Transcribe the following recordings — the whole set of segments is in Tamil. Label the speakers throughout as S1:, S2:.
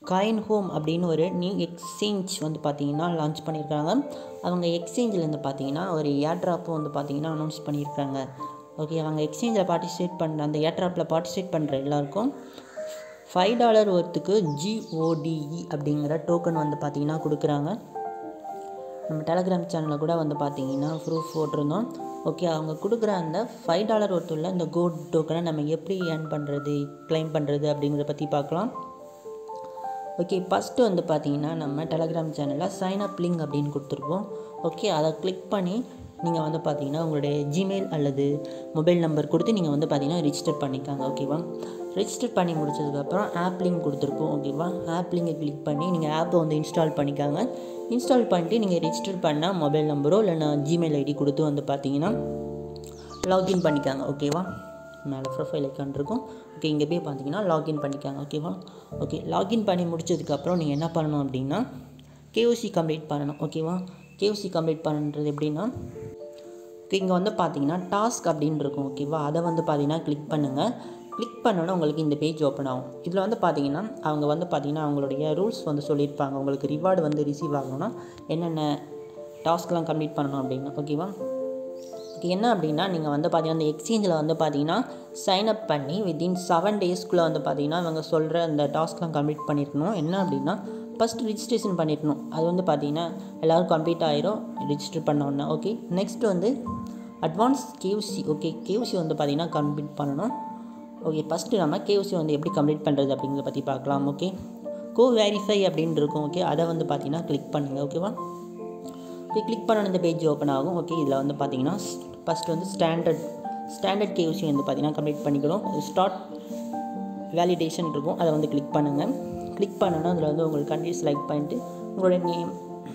S1: காயின் ஹோம் அப்படின்னு ஒரு நியூ எக்ஸ்சேஞ்ச் வந்து பார்த்தீங்கன்னா லான்ச் பண்ணியிருக்காங்க அவங்க எக்ஸ்சேஞ்சிலேருந்து பார்த்தீங்கன்னா ஒரு ஏர்ட்ராப்பும் வந்து பார்த்தீங்கன்னா அனௌன்ஸ் பண்ணியிருக்காங்க ஓகே அவங்க எக்ஸ்சேஞ்சில் பார்ட்டிசிபேட் பண்ணுற அந்த ஏர்ட்ராப்பில் பார்ட்டிசிபேட் பண்ணுற எல்லாருக்கும் ஃபைவ் டாலர் ஒர்த்துக்கு ஜிஓடிஇ அப்படிங்கிற டோக்கன் வந்து பார்த்தீங்கன்னா கொடுக்குறாங்க நம்ம டெலகிராம் சேனலில் கூட வந்து பார்த்தீங்கன்னா ப்ரூஃப் போட்டிருந்தோம் ஓகே அவங்க கொடுக்குற அந்த ஃபைவ் டாலர் ஒருத்துள்ள இந்த கோட் டோக்கனை நம்ம எப்படி ஏர்ன் பண்ணுறது க்ளைம் பண்ணுறது அப்படிங்கிறத பற்றி பார்க்கலாம் ஓகே ஃபஸ்ட்டு வந்து பார்த்தீங்கன்னா நம்ம டெலகிராம் சேனலில் சைன் அப் லிங்க் அப்படின்னு கொடுத்துருப்போம் ஓகே அதை கிளிக் பண்ணி நீங்கள் வந்து பார்த்தீங்கன்னா உங்களுடைய ஜிமெயில் அல்லது மொபைல் நம்பர் கொடுத்து நீங்கள் வந்து பார்த்தீங்கன்னா ரிஜிஸ்டர் பண்ணிக்காங்க ஓகேவா ரிஜிஸ்டர் பண்ணி முடிச்சதுக்கப்புறம் ஆப் லிங்க் கொடுத்துருப்போம் ஓகேவா ஆப் லிங்கை கிளிக் பண்ணி நீங்கள் ஆப்பை வந்து இன்ஸ்டால் பண்ணிக்காங்க இன்ஸ்டால் பண்ணிட்டு நீங்கள் ரிஜிஸ்டர் பண்ணால் மொபைல் நம்பரோ இல்லைன்னா ஜிமெயில் ஐடி கொடுத்து வந்து பார்த்தீங்கன்னா லாகின் பண்ணிக்காங்க ஓகேவா மேலே ப்ரொஃபைல் ஐக்கான் இருக்கும் ஓகே இங்கே போய் பார்த்தீங்கன்னா லாகின் பண்ணிக்காங்க ஓகேவா ஓகே லாகின் பண்ணி முடிச்சதுக்கப்புறம் நீங்கள் என்ன பண்ணணும் அப்படின்னா கேஓசி கம்ப்ளீட் பண்ணணும் ஓகேவா கேஓசி கம்ப்ளீட் பண்ணுறது எப்படின்னா ஓகே இங்கே வந்து பார்த்தீங்கன்னா டாஸ்க் அப்படின்னு இருக்கும் ஓகேவா அதை வந்து பார்த்தீங்கன்னா கிளிக் பண்ணுங்கள் கிளிக் பண்ணோன்னா உங்களுக்கு இந்த பேஜ் ஓப்பன் ஆகும் இதில் வந்து பார்த்தீங்கன்னா அவங்க வந்து பார்த்தீங்கன்னா அவங்களுடைய ரூல்ஸ் வந்து சொல்லியிருப்பாங்க உங்களுக்கு ரிவார்டு வந்து ரிசீவ் ஆகணும்னா என்னென்ன டாஸ்க்லாம் கம்ப்ளீட் பண்ணணும் அப்படின்னு ஓகேவா ஓகே என்ன அப்படின்னா நீங்கள் வந்து பார்த்தீங்கன்னா அந்த எக்ஸ்சேஞ்சில் வந்து பார்த்தீங்கன்னா சைன் அப் பண்ணி வித்தின் செவன் டேஸ்க்குள்ளே வந்து பார்த்தீங்கன்னா இவங்க சொல்கிற அந்த டாஸ்க்லாம் கம்ப்ளீட் பண்ணியிருக்கணும் என்ன அப்படின்னா ஃபஸ்ட் ரிஜிஸ்ட்ரேஷன் பண்ணியிருக்கணும் அது வந்து பார்த்தீங்கன்னா எல்லோரும் கம்ப்ளீட் ஆயிரும் ரிஜிஸ்டர் பண்ண உடனே ஓகே நெக்ஸ்ட் வந்து அட்வான்ஸ் கேயூசி ஓகே கேயூசி வந்து பார்த்தீங்கன்னா கம்ப்ளீட் பண்ணணும் ஓகே ஃபஸ்ட்டு நம்ம கேயூசி வந்து எப்படி கம்ப்ளீட் பண்ணுறது அப்படிங்கிறத பற்றி பார்க்கலாம் ஓகே கோ வெரிஃபை அப்படின்னு இருக்கும் ஓகே அதை வந்து பார்த்தீங்கன்னா கிளிக் பண்ணுங்கள் ஓகேவா ஓகே கிளிக் பண்ண இந்த பேஜ் ஓப்பன் ஆகும் ஓகே இதில் வந்து பார்த்தீங்கன்னா ஃபஸ்ட் வந்து ஸ்டாண்டர்ட் ஸ்டாண்டர்ட் கேயூசி வந்து பார்த்தீங்கன்னா கம்ப்ளீட் பண்ணிக்கணும் ஸ்டார்ட் வேலிடேஷன் இருக்கும் அதை வந்து கிளிக் பண்ணுங்கள் கிளிக் பண்ணோன்னா அதில் வந்து உங்களுக்கு கண்ட்ரி செலக்ட் பண்ணிட்டு உங்களோட name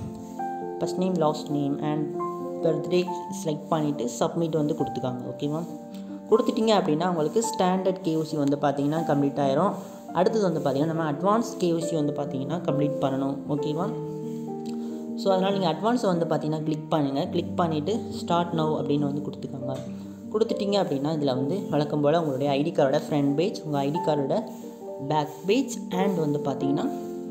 S1: first name last name and birthday select பண்ணிவிட்டு சப்மிட் வந்து கொடுத்துக்காங்க ஓகேவா கொடுத்துட்டிங்க அப்படின்னா உங்களுக்கு ஸ்டாண்டர்ட் கேஓசி வந்து பார்த்தீங்கன்னா கம்ப்ளீட் ஆயிரும் அடுத்தது வந்து பார்த்தீங்கன்னா நம்ம அட்வான்ஸ் கேஓசி வந்து பார்த்தீங்கன்னா கம்ப்ளீட் பண்ணணும் ஓகேவா ஸோ அதனால் நீங்கள் அட்வான்ஸை வந்து பார்த்தீங்கன்னா கிளிக் பண்ணுங்கள் கிளிக் பண்ணிவிட்டு ஸ்டார்ட் நவ் அப்படின்னு வந்து கொடுத்துக்கோங்க கொடுத்துட்டிங்க அப்படின்னா இதில் வந்து வழக்கம் போல் உங்களுடைய ஐடி கார்டோட ஃப்ரண்ட் பேஜ் உங்கள் ஐடி கார்டோட பேக் பேஜ் அண்ட் வந்து பார்த்தீங்கன்னா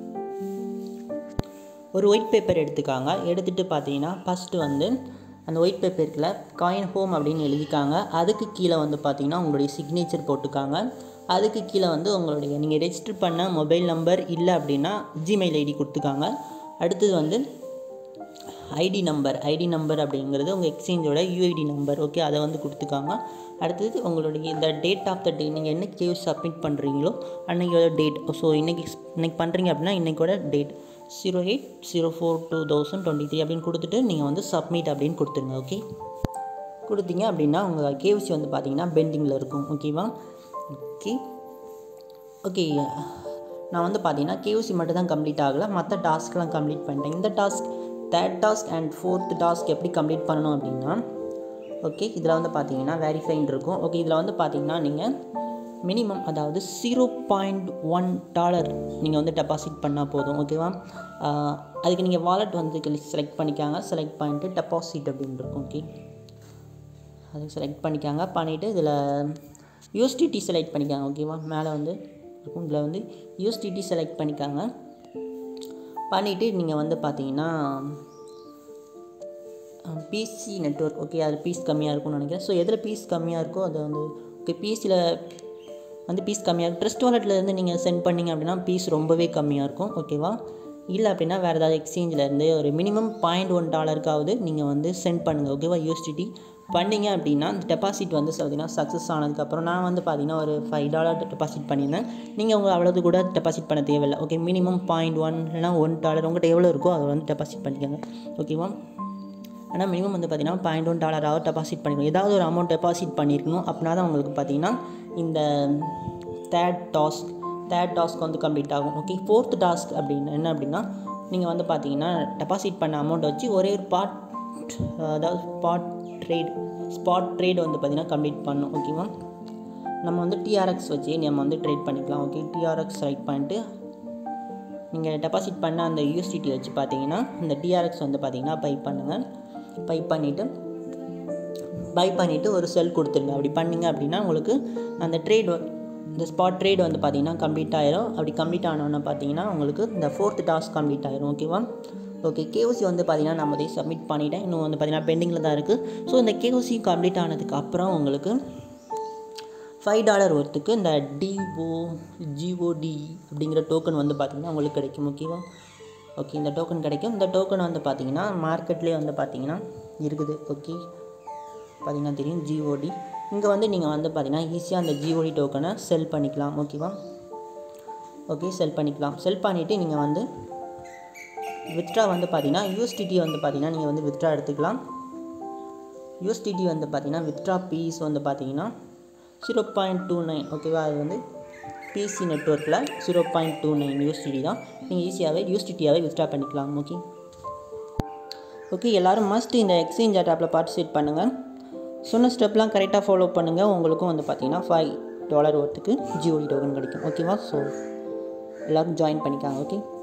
S1: ஒரு ஒயிட் பேப்பர் எடுத்துக்காங்க எடுத்துகிட்டு பார்த்தீங்கன்னா ஃபஸ்ட்டு வந்து அந்த ஒயிட் பேப்பருக்குள்ள காயின் ஹோம் அப்படின்னு எழுதிக்காங்க அதுக்கு கீழே வந்து பார்த்தீங்கன்னா உங்களுடைய சிக்னேச்சர் போட்டுக்காங்க அதுக்கு கீழே வந்து உங்களுடைய நீங்கள் ரெஜிஸ்டர் பண்ண மொபைல் நம்பர் இல்லை அப்படின்னா ஜிமெயில் ஐடி கொடுத்துக்காங்க அடுத்தது வந்து ஐடி நம்பர் ஐடி நம்பர் அப்படிங்கிறது உங்கள் எக்ஸ்சேஞ்சோட யூஐடி நம்பர் ஓகே அதை வந்து கொடுத்துக்காங்க அடுத்தது உங்களுடைய இந்த டேட் ஆஃப் த டே நீங்கள் என்ன கேஸ் சப்மிட் பண்ணுறீங்களோ அன்றைக்கோட டேட் ஸோ இன்றைக்கி இன்றைக்கி பண்ணுறீங்க அப்படின்னா இன்றைக்கோட date zero eight zero four two thousand twenty three அப்படின்னு கொடுத்துட்டு நீங்கள் வந்து சப்மிட் அப்படின்னு கொடுத்துருங்க ஓகே கொடுத்தீங்க அப்படின்னா உங்கள் கேவிசி வந்து பார்த்தீங்கன்னா பெண்டிங்கில் இருக்கும் ஓகேவா ஓகே ஓகே நான் வந்து பார்த்தீங்கன்னா கேவிசி மட்டும் தான் கம்ப்ளீட் ஆகலை மற்ற டாஸ்க்லாம் கம்ப்ளீட் பண்ணிட்டேன் இந்த task third task and fourth task எப்படி கம்ப்ளீட் பண்ணணும் அப்படின்னா ஓகே இதில் வந்து பார்த்தீங்கன்னா வெரிஃபைன் இருக்கும் ஓகே இதில் வந்து பார்த்தீங்கன்னா நீங்கள் மினிமம் அதாவது ஜீரோ பாயிண்ட் ஒன் டாலர் நீங்கள் வந்து டெபாசிட் பண்ணால் போதும் ஓகேவா அதுக்கு நீங்கள் வாலெட் வந்து செலக்ட் பண்ணிக்காங்க செலக்ட் பண்ணிட்டு டெபாசிட் அப்படின்னு இருக்கும் ஓகே அது செலக்ட் பண்ணிக்காங்க பண்ணிவிட்டு இதில் யூஎஸ்டிடி செலக்ட் பண்ணிக்காங்க ஓகேவா மேலே வந்து இருக்கும் இதில் வந்து யூஎஸ்டிடி செலக்ட் பண்ணிக்காங்க பண்ணிவிட்டு நீங்கள் வந்து பார்த்தீங்கன்னா பிசி நெட்ஒர்க் ஓகே அது பீஸ் கம்மியாக இருக்கும்னு நினைக்கிறேன் ஸோ எதில் பீஸ் கம்மியாக இருக்கோ அது வந்து ஓகே பிசியில் வந்து பீஸ் கம்மியாக இருக்கும் ட்ரெஸ்ட் வாலெட்லேருந்து நீங்கள் சென்ட் பண்ணிங்க அப்படின்னா பீஸ் ரொம்பவே கம்மியாக இருக்கும் ஓகேவா இல்லை அப்படின்னா வேறு ஏதாவது எக்ஸ்சேஞ்சிலேருந்து ஒரு மினிமம் பாயிண்ட் ஒன் டாலருக்காவது நீங்கள் வந்து சென்ட் பண்ணுங்கள் ஓகேவா யூஎஸ்டிடி பண்ணிங்க அப்படின்னா அந்த டெபாசிட் வந்து பார்த்தீங்கன்னா சக்ஸஸ் ஆனதுக்கப்புறம் நான் வந்து பார்த்தீங்கன்னா ஒரு ஃபைவ் டாலர் டெபாசிட் பண்ணியிருந்தேன் நீங்கள் உங்கள் அவ்வளோது கூட டெபாசிட் பண்ண தேவையில்லை ஓகே மினிமம் பாயிண்ட் ஒன் இல்லைனா ஒன் டாலர் உங்கள்கிட்ட எவ்வளோ இருக்கோ அதை வந்து டெபாசிட் பண்ணிக்கோங்க ஓகேவா ஆனால் மினிமம் வந்து பார்த்தீங்கன்னா பாயிண்ட் ஒன் டாலராக டெபாசிட் பண்ணிக்கணும் ஏதாவது ஒரு அமௌண்ட் டெபாசிட் பண்ணியிருக்கணும் அப்படின்னா தான் உங்களுக்கு பார்த்தீங்கன்னா இந்த தேர்ட் டாஸ்க் தேர்ட் டாஸ்க் வந்து கம்ப்ளீட் ஆகும் ஓகே ஃபோர்த் டாஸ்க் அப்படின்னு என்ன அப்படின்னா நீங்கள் வந்து பார்த்தீங்கன்னா டெபாசிட் பண்ண அமௌண்ட்டை வச்சு ஒரே ஒரு பார்ட் அதாவது ஸ்பாட் ட்ரேட் ஸ்பாட் ட்ரேட் வந்து பார்த்தீங்கன்னா கம்ப்ளீட் பண்ணணும் ஓகேவா நம்ம வந்து டிஆர்எக்ஸ் வச்சு நம்ம வந்து ட்ரேட் பண்ணிக்கலாம் ஓகே டிஆர்எக்ஸ் செலக்ட் பண்ணிட்டு நீங்கள் டெபாசிட் பண்ண அந்த யூஎஸ்டிடி வச்சு பார்த்தீங்கன்னா இந்த டிஆர்எக்ஸ் வந்து பார்த்தீங்கன்னா பை பண்ணுங்கள் பை பண்ணிவிட்டு பை பண்ணிவிட்டு ஒரு செல் கொடுத்துருங்க அப்படி பண்ணிங்க அப்படின்னா உங்களுக்கு அந்த ட்ரேட் இந்த ஸ்பாட் ட்ரேட் வந்து பார்த்தீங்கன்னா கம்ப்ளீட் ஆயிரும் அப்படி கம்ப்ளீட் ஆனோன்னு பார்த்தீங்கன்னா உங்களுக்கு இந்த ஃபோர்த் டாஸ்க் கம்ப்ளீட் ஆயிரும் ஓகேவா ஓகே கேஓசி வந்து பார்த்தீங்கன்னா நம்ம இதை சப்மிட் பண்ணிட்டேன் இன்னும் வந்து பார்த்தீங்கன்னா பெண்டிங்கில் தான் இருக்குது ஸோ இந்த கேஓசி கம்ப்ளீட் ஆனதுக்கு அப்புறம் உங்களுக்கு ஃபைவ் டாலர் ஒர்த்துக்கு இந்த டிஓ ஜிஓடி அப்படிங்கிற டோக்கன் வந்து பார்த்திங்கன்னா உங்களுக்கு கிடைக்கும் ஓகேவா ஓகே இந்த டோக்கன் கிடைக்கும் இந்த டோக்கன் வந்து பார்த்தீங்கன்னா மார்க்கெட்லேயே வந்து பார்த்தீங்கன்னா இருக்குது ஓகே பார்த்தீங்கன்னா தெரியும் ஜிஓடி இங்கே வந்து நீங்கள் வந்து பார்த்தீங்கன்னா ஈஸியாக அந்த ஜிஓடி டோக்கனை செல் பண்ணிக்கலாம் ஓகேவா ஓகே செல் பண்ணிக்கலாம் செல் பண்ணிவிட்டு நீங்கள் வந்து வித்ட்ரா வந்து பார்த்தீங்கன்னா யூஎஸ்டிடி வந்து பார்த்தீங்கன்னா நீங்கள் வந்து வித்ட்ரா எடுத்துக்கலாம் யூஎஸ்டிடி வந்து பார்த்தீங்கன்னா வித்ட்ரா பீஸ் வந்து பார்த்தீங்கன்னா ஜீரோ பாயிண்ட் டூ நைன் ஓகேவா அது வந்து பிசி நெட்ஒர்க்கில் zero point two nine USDT தான் நீங்கள் ஈஸியாகவே யூஎஸ்டிடியாகவே வித்ட்ரா பண்ணிக்கலாம் ஓகே ஓகே எல்லோரும் மஸ்ட் இந்த எக்ஸ்சேஞ்ச் ஆப்பில் பார்ட்டிசிபேட் பண்ணுங்கள் சொன்ன ஸ்டெப்லாம் கரெக்டாக ஃபாலோ பண்ணுங்கள் உங்களுக்கும் வந்து பார்த்தீங்கன்னா ஃபைவ் டாலர் ஒர்த்துக்கு ஜிஓடி டோக்கன் கிடைக்கும் ஓகேவா ஸோ எல்லோரும் ஜாயின் பண்ணிக்காங்க ஓகே